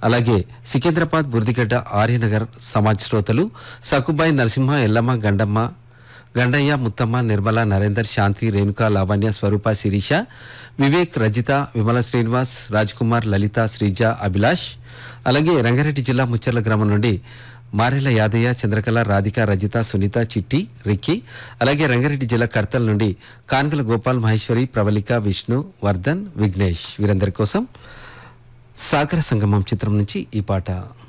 అలాగే సికింద్రాబాద్ బుర్దిగడ్డ ఆర్యనగర్ సమాజ్ శ్రోతలు సకుబాయి నరసింహ ఎల్లమ్మ గండమ్మ గండయ్య ముత్తమ్మ నిర్మల నరేందర్ శాంతి రేణుక లావణ్య స్వరూప శిరీష వివేక్ రజిత విమల శ్రీనివాస్ రాజ్ కుమార్ లలిత శ్రీజ అభిలాష్ అలాగే రంగారెడ్డి జిల్లా ముచ్చర్ల గ్రామం నుండి మారెల యాదయ్య చంద్రకళ రాధిక రజిత సునీత చిట్టి రిక్కి అలాగే రంగారెడ్డి జిల్లా కర్తల నుండి కాన్గల గోపాల్ మహేశ్వరి ప్రవళిక విష్ణు వర్ధన్ విఘ్నేష్ వీరందరి కోసం సాగర సంగమం చిత్రం నుంచి ఈ పాట